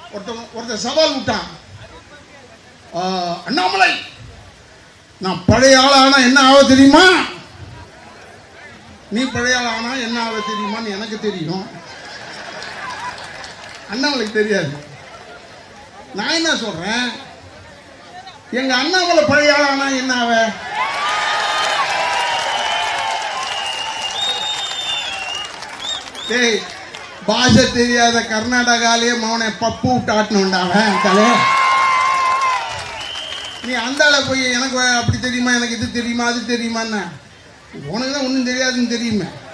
ஒருத்தன் ஒருத்தன் சவால் விட்டான் ஆ, அண்ணாமலை நான் பழைய ஆளானா என்ன ஆக தெரியுமா நீ பழைய ஆளானா என்ன ஆக தெரியுமான்னு எனக்கு தெரியும் அண்ணாமலைக்கு தெரியாது நான் என்ன சொல்றேன் எங்க அண்ணாமலை பழைய ஆளானா என்ன ஆவ டேய் பாஷை தெரியாத கர்நாடகாலேயே மவனை பப்பு விட்டு ஆட்டணுண்டாவன் தலை நீ அந்தால போய் எனக்கு அப்படி தெரியுமா எனக்கு இது தெரியுமா அது தெரியுமான்னு உனக்கு தான் ஒன்றும் தெரியாதுன்னு தெரியுமே